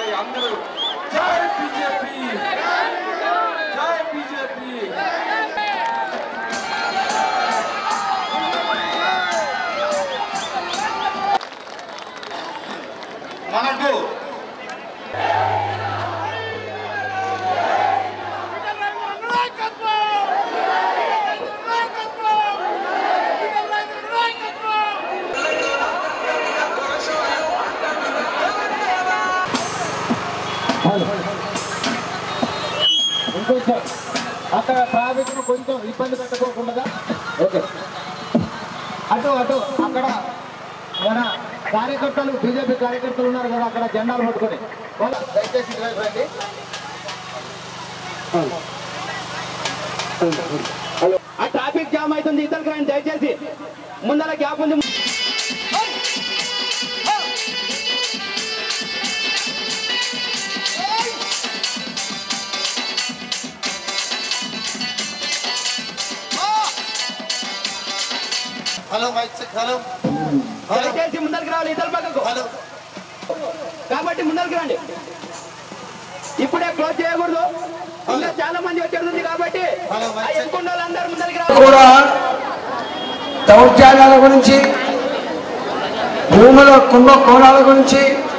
రావాలి అందరూ జై బీజేపీ జై బీజేపీ మనకు ఇంకొంచెం అక్కడ ట్రాఫిక్ కొంచెం ఇబ్బంది పెట్టకోకుండా ఓకే అటు అటు అక్కడ మన కార్యకర్తలు బీజేపీ కార్యకర్తలు ఉన్నారు కదా అక్కడ జెండాలు పట్టుకొని వాళ్ళ దయచేసి ఇటువైపు రండి ఆ ట్రాఫిక్ జామ్ అవుతుంది ఇతరులకు రండి దయచేసి ముందర గ్యాప్ ఉంది hello mike check hello hello దయచేసి ముందరికి రావాలి ఇతర పక్కకు హలో కాబట్టి ముందరికి రండి ఇప్పుడే క్లోజ్ చేయకూడదు ఇంకా చాలా మంది వచ్చేది కాబట్టి హలో, ఆ ఎత్తుకున్న వాళ్ళందరూ ముందరికి రావాలి కూడా దౌర్జన్యాల గురించి భూముల కుంభకోణాల గురించి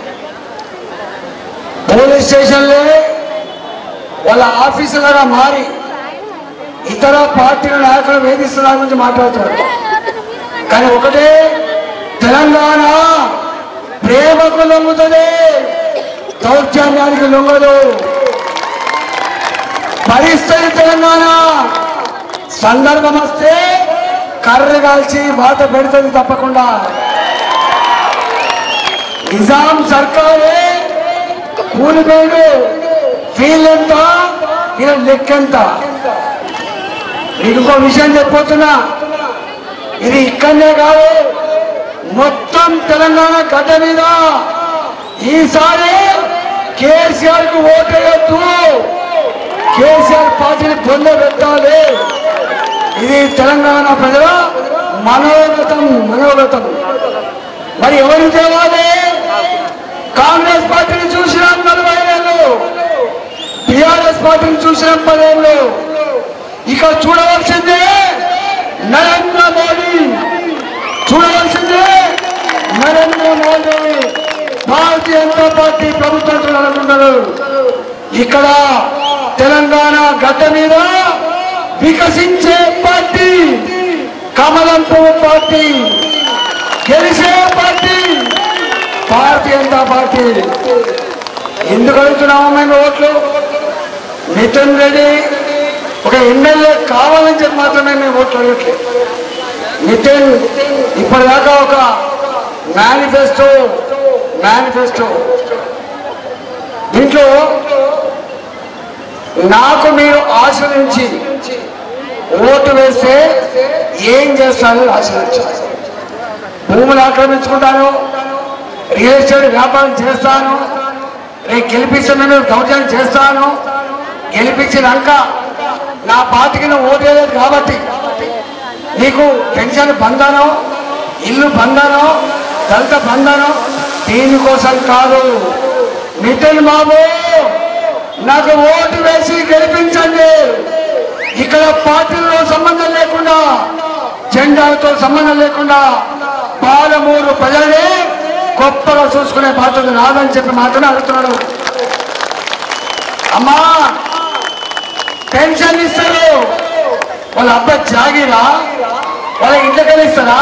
పోలీస్ స్టేషన్లే వాళ్ళ ఆఫీసులుగా మారి ఇతర పార్టీల నాయకులు వేధిస్తున్న దాని గురించి మాట్లాడుతున్నారు కానీ ఒకటే తెలంగాణ ప్రేమకు లొంగుతుంది దౌర్జన్యానికి లొంగదు భరిస్తుంది తెలంగాణ సందర్భం వస్తే కర్ర కాల్చి వాత పెడుతుంది తప్పకుండా నిజాం సర్కారే కూలిపోయాడు ఫీల్ ఎంత ఈయన లెక్కెంత మీకు ఇంకో విషయం చెప్పబోతున్నా ఇది ఇక్కడనే కాదు మొత్తం తెలంగాణ గడ్డ మీద ఈసారి కేసీఆర్ కు ఓటేయొద్దు కేసీఆర్ పార్టీని పొంద పెట్టాలి ఇది తెలంగాణ ప్రజల మనోగతం మనోగతం మరి ఎవరు తేవాలి కాంగ్రెస్ పార్టీని చూసినాం నలభై ఏళ్ళు టిఆర్ఎస్ పార్టీని చూసినాం పదేళ్ళు ఇక చూడవలసిందే నరేంద్ర మోడీ చూడవలసిందే నరేంద్ర మోడీ భారతీయ జనతా పార్టీ ప్రభుత్వం నడుపుతున్నారు ఇక్కడ తెలంగాణ గడ్డ మీద వికసించే పార్టీ కమలం పువ్వు పార్టీ గెలిచే పార్టీ భారతీయ జనతా పార్టీ ఎందుకు అడుగుతున్నాము మేము ఓట్లు నితిన్ రెడ్డి ఒక ఎమ్మెల్యే కావాలని చెప్పి మాత్రమే మేము ఓట్లు అడగట్లేదు నితిన్ ఇప్పటిదాకా ఒక మేనిఫెస్టో మేనిఫెస్టో దీంట్లో నాకు మీరు ఆశ్రయించి ఓటు వేస్తే ఏం చేస్తానని ఆశ్రయించాలి భూములు ఆక్రమించుకుంటాను రియల్ ఎస్టేట్ వ్యాపారం చేస్తాను రేపు గెలిపిస్తే నేను దౌర్జన్యం చేస్తాను గెలిపించినాక నా పార్టీకి నువ్వు ఓటు వేయలేదు కాబట్టి నీకు పెన్షన్ బంధనం ఇల్లు బంధనం దళిత బంధనం దీనికోసం కాదు నితిన్ బాబు నాకు ఓటు వేసి గెలిపించండి ఇక్కడ పార్టీలతో సంబంధం లేకుండా జెండాలతో సంబంధం లేకుండా పాలమూరు ప్రజల్ని గొప్పగా చూసుకునే బాధ్యత నాదని చెప్పి మాత్రమే అడుగుతున్నాడు అమ్మా పెన్షన్ ఇస్తారు వాళ్ళ అబ్బాయి జాగిరా వాళ్ళ ఇంటికి ఇస్తారా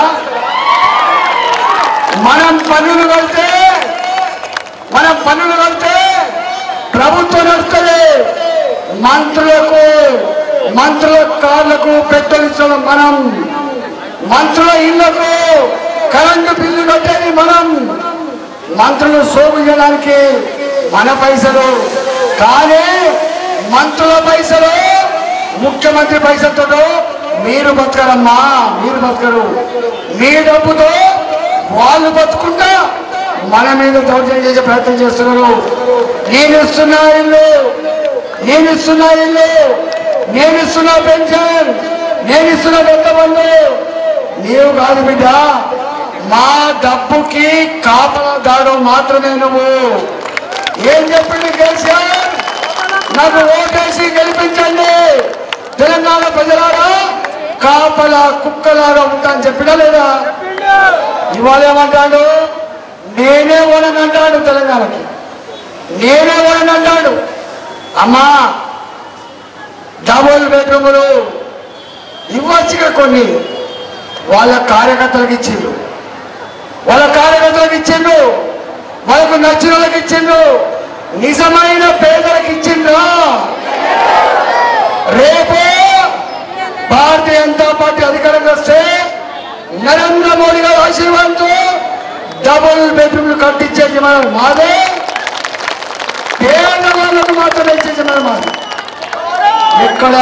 మనం పన్నులు కడితే మనం పన్నులు కడితే ప్రభుత్వం నడుస్తుంది మంత్రులకు మంత్రుల కార్లకు పెట్రోల్ ఇస్తున్నాం మనం మంత్రుల ఇళ్లకు కరెంటు బిల్లు కట్టేది మనం మంత్రులు సోగు చేయడానికి మన పైసలు కానీ మంత్రుల పైసలు ముఖ్యమంత్రి పైసలతో మీరు బతకరమ్మా మీరు బతకరు మీ డబ్బుతో వాళ్ళు బతుకుంటా మన మీద దౌర్జన్యం చేసే ప్రయత్నం చేస్తున్నారు నేను ఇస్తున్నా ఇల్లు నేను ఇస్తున్నా ఇల్లు నేను ఇస్తున్నా పెన్షన్ నేను ఇస్తున్నా పెద్దవాళ్ళు నీవు కాదు బిడ్డ మా డబ్బుకి కాపలాదారు మాత్రమే నువ్వు ఏం చెప్పింది కేసీఆర్ నాకు ఓటేసి గెలిపించండి తెలంగాణ ప్రజలారా కాపలా కుక్కలాగా ఉంటా అని చెప్పినా లేదా ఇవాళ ఏమంటాడు నేనే ఓడనంటాడు తెలంగాణకి నేనే ఓడనంటాడు అమ్మా డబుల్ బెడ్రూములు ఇవ్వచ్చుగా కొన్ని వాళ్ళ కార్యకర్తలకు ఇచ్చిండు వాళ్ళ కార్యకర్తలకు ఇచ్చిండు వాళ్ళకు నచ్చిన వాళ్ళకి ఇచ్చిండు నిజమైన పేదలకు ఇచ్చిండ్రా రేపు భారతీయ జనతా పార్టీ అధికారంలో వస్తే నరేంద్ర మోడీ గారి ఆశీర్వాదంతో డబుల్ బెడ్రూమ్లు కట్టించే మనం మాదే పేద వాళ్ళకు మాత్రమే ఇచ్చే మనం మాది ఇక్కడ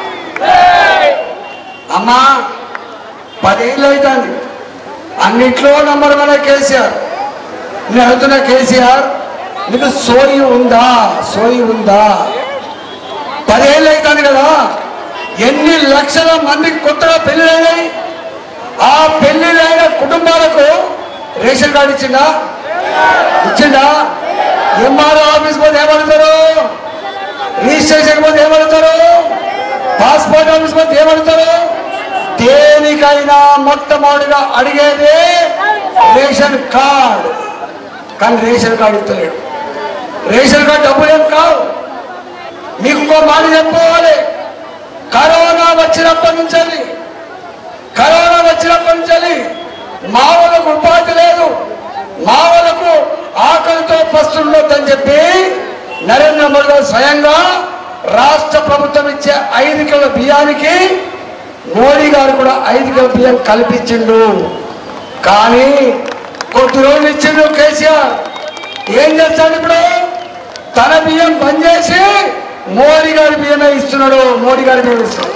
అమ్మా పదేళ్ళు అవుతుంది అన్నిట్లో నంబర్ వన్ కేసీఆర్ నేను అడుగుతున్నా కేసీఆర్ నీకు సోయి ఉందా సోయి ఉందా పదేళ్ళు అవుతుంది కదా ఎన్ని లక్షల మందికి కొత్తగా పెళ్ళిళ్ళైనాయి ఆ పెళ్లిళ్ళైన కుటుంబాలకు రేషన్ కార్డు ఇచ్చిందా ఇచ్చిందా ఎంఆర్ఓ ఆఫీస్ పోతే ఏమడుగుతారు రిజిస్ట్రేషన్ పోతే ఏమడుగుతారు పాస్పోర్ట్ ఆఫీస్ పోతే ఏమడుగుతారు దేనికైనా మొట్టమొదటిగా అడిగేది రేషన్ కార్డ్ కానీ రేషన్ కార్డు ఇస్తలేడు రేషన్ కార్డు డబ్బులు ఏం కావు మీకు ఇంకో మాట చెప్పుకోవాలి కరోనా వచ్చినప్పటి నుంచి కరోనా వచ్చినప్పటి నుంచి మా వాళ్ళకు ఉపాధి లేదు మా వాళ్ళకు ఆకలితో పస్తుండొద్దని చెప్పి నరేంద్ర మోడీ గారు స్వయంగా రాష్ట్ర ప్రభుత్వం ఇచ్చే ఐదు కిలో బియ్యానికి మోడీ గారు కూడా ఐదు కిలో బియ్యం కల్పించిండు కానీ కొద్ది రోజులు ఇచ్చిండు కేసీఆర్ ఏం చేస్తాడు ఇప్పుడు తన బియ్యం బంద్ చేసి మోడీ గారి బియ్యమే ఇస్తున్నాడు మోడీ గారి బియ్యం ఇస్తున్నాడు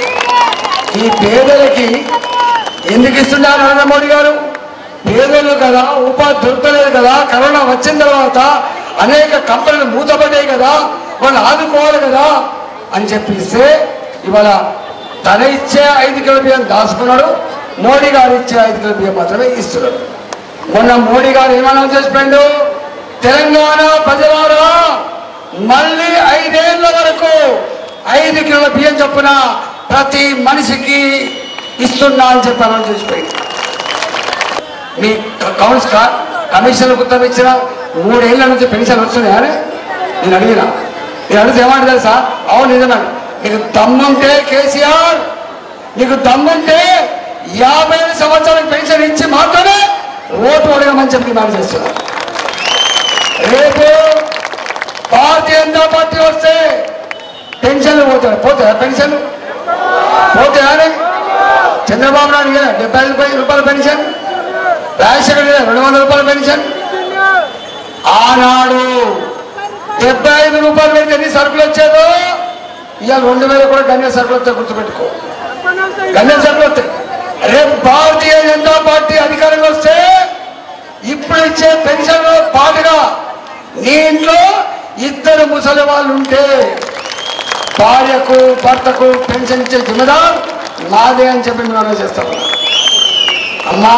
ఈ పేదలకి ఎందుకు ఇస్తున్నారు నరేంద్ర మోడీ గారు పేదలు కదా ఉపాధి దొరకలేదు కదా కరోనా వచ్చిన తర్వాత అనేక కంపెనీలు మూతపడ్డాయి కదా వాళ్ళు ఆదుకోవాలి కదా అని చెప్పిస్తే ఇవాళ తన ఇచ్చే ఐదు కిలో బియ్యం దాచుకున్నాడు మోడీ గారు ఇచ్చే ఐదు కిలో బియ్యం మాత్రమే ఇస్తున్నాడు మొన్న మోడీ గారు ఏమన్నా చేసిపోయిండు తెలంగాణ ప్రజలారా మళ్ళీ ఐదేళ్ల వరకు ఐదు కిలోల బియ్యం చొప్పున ప్రతి మనిషికి ఇస్తున్నా అని చెప్పి అనౌన్స్ చేసిపోయింది మీ కౌన్స్ కమిషన్ ఉత్తరం ఇచ్చిన మూడేళ్ల నుంచి పెన్షన్ వస్తున్నాయని నేను అడిగిన నేను అడిగితే ఏమంటే తెలుసా అవును నిజమే నీకు దమ్ముంటే కేసీఆర్ నీకు దమ్ముంటే యాభై ఐదు సంవత్సరాలకు పెన్షన్ ఇచ్చి మాత్రమే ఓటు అడగమని చెప్పి మాట చేస్తున్నా రేపు భారతీయ జనతా పార్టీ వస్తే పెన్షన్లు పోతాయి పోతాయా పెన్షన్లు పోతాయా చంద్రబాబు నాయుడు కదా డెబ్బై ఐదు రూపాయల రూపాయల పెన్షన్ రాజశేఖర్ గారు రెండు వందల రూపాయల పెన్షన్ ఆనాడు డెబ్బై ఐదు రూపాయలు పెడితే ఎన్ని సరుకులు వచ్చేదో ఇవాళ రెండు వేలు కూడా గణ్య సరుకులు వస్తాయి గుర్తుపెట్టుకో గణ్య సరుకులు వస్తాయి రేపు భారతీయ జనతా పార్టీ అధికారంలో వస్తే ఇప్పుడు ఇచ్చే పెన్షన్ పాటుగా నీ ఇంట్లో ఇద్దరు ముసలి వాళ్ళు ఉంటే భార్యకు భర్తకు పెన్షన్ ఇచ్చే జిమ్మదార్ నాదే అని చెప్పి మేము అనౌన్స్ చేస్తాం అమ్మా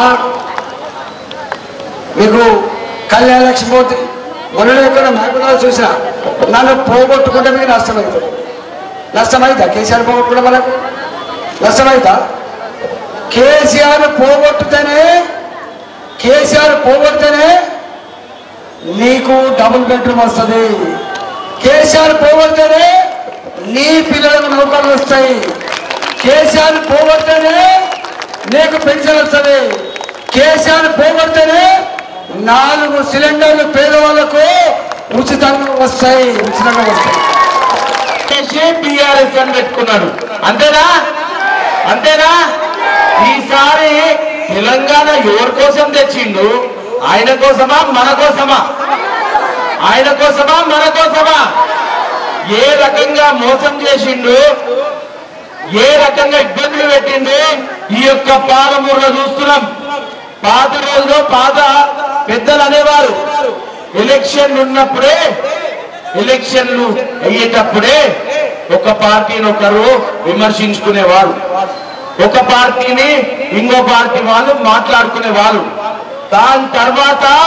మీకు కళ్యాణ లక్ష్మి పోతే మొన్న ఎక్కడ మేకదాలు చూసిన నన్ను పోగొట్టుకుంటే మీకు నష్టమవుతుంది నష్టమైందా కేసీఆర్ పోగొట్టుకుంటే మనకు నష్టమైందా కేసీఆర్ పోగొట్టుతేనే కేసీఆర్ పోగొడితేనే నీకు డబుల్ బెడ్రూమ్ వస్తుంది కేసీఆర్ పోగొడితేనే నీ పిల్లలకు నౌకర్లు వస్తాయి కేసీఆర్ పోగొడితేనే నీకు పెన్షన్ వస్తుంది కేసీఆర్ పోగొడితేనే నాలుగు సిలిండర్లు పేదవాళ్ళకు ఉచితంగా వస్తాయి ఉచితంగా వస్తాయి చేసి టిఆర్ఎస్ అని పెట్టుకున్నాడు అంతేనా అంతేనా ఈసారి తెలంగాణ ఎవరి కోసం తెచ్చిండు ఆయన కోసమా మన కోసమా ఆయన కోసమా మన కోసమా ఏ రకంగా మోసం చేసిండు ఏ రకంగా ఇబ్బందులు పెట్టిండు ఈ యొక్క పాలమూరులో చూస్తున్నాం పాత రోజులో పాత పెద్దలు అనేవారు ఎలక్షన్ ఉన్నప్పుడే ఎలక్షన్లు అయ్యేటప్పుడే ఒక పార్టీని ఒకరు విమర్శించుకునేవారు ఒక పార్టీని ఇంకో పార్టీ వాళ్ళు మాట్లాడుకునే వాళ్ళు దాని తర్వాత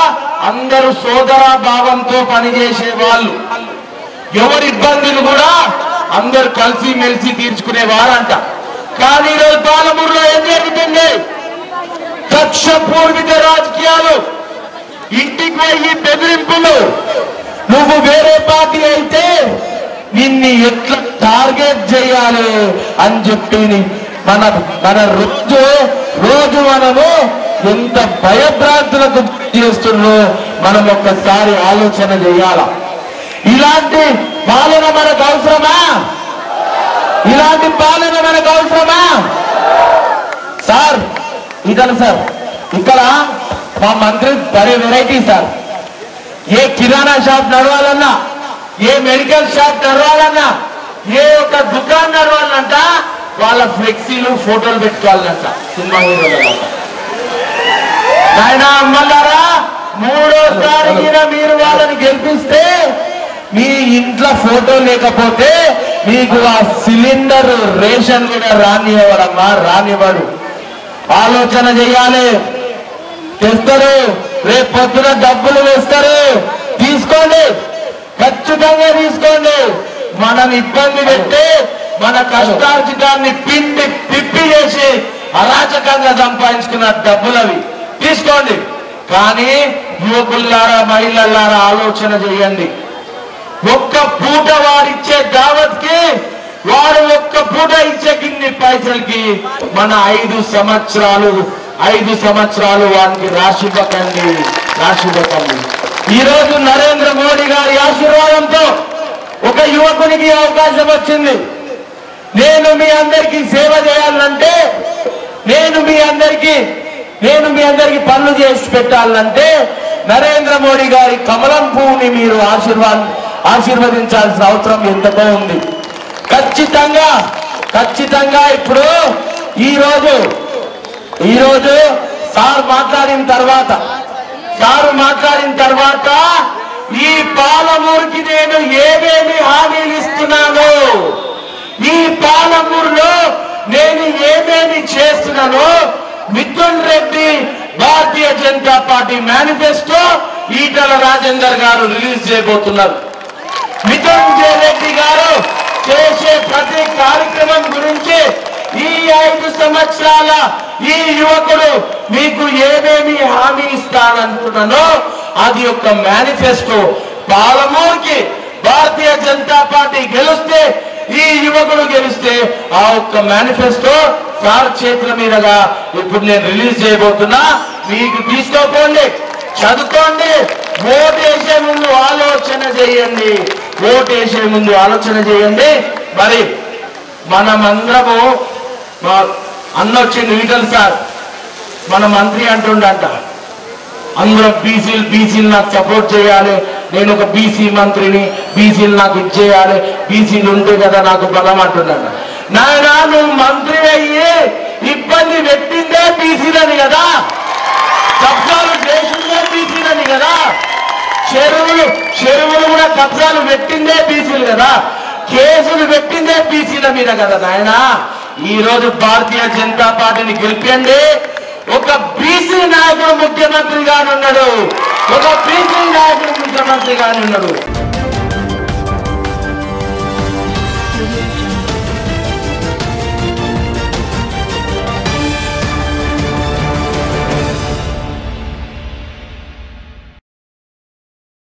అందరూ సోదర భావంతో పనిచేసే వాళ్ళు ఎవరి ఇబ్బందులు కూడా అందరు కలిసి మెలిసి తీర్చుకునేవారంట కానీ ఈరోజు పాలమూరులో ఏం జరుగుతుంది కక్ష పూర్విక రాజకీయాలు ఇంటికి పోయి బెదిరింపులు నువ్వు వేరే పార్టీ అయితే నిన్ను ఎట్లా టార్గెట్ చేయాలి అని చెప్పి మన మన రోజు రోజు మనము ఎంత భయభ్రాంతులకు గురి చేస్తున్నో మనం ఒక్కసారి ఆలోచన చేయాల ఇలాంటి పాలన మనకు అవసరమా ఇలాంటి పాలన మనకు అవసరమా సార్ ఇతను సార్ ఇక్కడ మా మంత్రి బరే వెరైటీ సార్ ఏ కిరాణా షాప్ నడవాలన్నా ఏ మెడికల్ షాప్ నడవాలన్నా ఏ ఒక్క దుకాణం నడవాలంట వాళ్ళ ఫ్లెక్సీలు ఫోటోలు పెట్టుకోవాలంట సినిమా హీరోల నాయన అమ్మలారా మూడోసారి మీద మీరు వాళ్ళని గెలిపిస్తే మీ ఇంట్లో ఫోటో లేకపోతే మీకు ఆ సిలిండర్ రేషన్ కూడా రానివ్వడమ్మా రానివ్వడు ఆలోచన చేయాలి తెస్తారు రేపు పొద్దున డబ్బులు వేస్తారు తీసుకోండి ఖచ్చితంగా తీసుకోండి మనం ఇబ్బంది పెట్టి మన కష్టార్జితాన్ని పిండి పిప్పి చేసి అరాచకంగా సంపాదించుకున్న డబ్బులు అవి తీసుకోండి కానీ యువకుల్లారా మహిళలారా ఆలోచన చేయండి ఒక్క పూట వాడిచ్చే దావత్ కి వాడు ఒక్క పూట ఇచ్చే గిన్ని పైసలకి మన ఐదు సంవత్సరాలు ఐదు సంవత్సరాలు వానికి రాసివ్వకండి రాసివ్వకండి ఈ రోజు నరేంద్ర మోడీ గారి ఆశీర్వాదంతో ఒక యువకునికి ఈ అవకాశం వచ్చింది నేను మీ అందరికీ సేవ చేయాలంటే నేను మీ అందరికీ నేను మీ అందరికీ పనులు చేసి పెట్టాలంటే నరేంద్ర మోడీ గారి కమలం పువ్వుని మీరు ఆశీర్వాద ఆశీర్వదించాల్సిన అవసరం ఎంతగా ఉంది ఖచ్చితంగా ఖచ్చితంగా ఇప్పుడు ఈ రోజు ఈ రోజు సార్ మాట్లాడిన తర్వాత సారు మాట్లాడిన తర్వాత ఈ పాలమూరుకి నేను ఏమేమి హామీలు ఇస్తున్నాను ఈ పాలమూరులో నేను ఏమేమి చేస్తున్నానో Mithun Reddy Bharatiya Janata Party manifesto Etela Rajender garu release చేయబోతున్నారు మిథున్ జే రెడ్డి గారు చేసే ప్రతి కార్యక్రమం గురించి ఈ ఐదు సంవత్సరాల ఈ యువకుడు మీకు ఏమేమి హామీ ఇస్తానంటున్నానో అది ఒక మేనిఫెస్టో పాలమూరుకి భారతీయ జనతా పార్టీ గెలిస్తే ఈ యువకుడు గెలిస్తే ఆ ఒక్క మేనిఫెస్టో సార్ చేతుల మీదుగా ఇప్పుడు నేను రిలీజ్ చేయబోతున్నా మీకు తీసుకోపోండి చదువుకోండి ఓటు వేసే ముందు ఆలోచన చేయండి ఓటు వేసే ముందు ఆలోచన చేయండి మరి మనమందరము మా అన్న వచ్చింది ఈటల్ సార్ మన మంత్రి అంటుండంట అందులో బీసీలు బీసీలు నాకు సపోర్ట్ చేయాలి నేను ఒక బీసీ మంత్రిని బీసీలు నాకు ఇచ్చేయాలి బీసీలు ఉంటే కదా నాకు బలం అంటున్నాడు నాయన నువ్వు మంత్రి అయ్యి ఇబ్బంది పెట్టిందే బీసీలని కదా కబ్జాలు చేసిందే బీసీలని కదా చెరువులు చెరువులు కూడా కబ్జాలు పెట్టిందే బీసీలు కదా కేసులు పెట్టిందే బీసీల మీద కదా నాయన ఈ రోజు భారతీయ జనతా పార్టీని గెలిపండి ఒక బీసీ నాయకుడు ముఖ్యమంత్రిగా ఉన్నాడు ఒక బీసీ నాయకుడు ముఖ్యమంత్రిగా ఉన్నాడు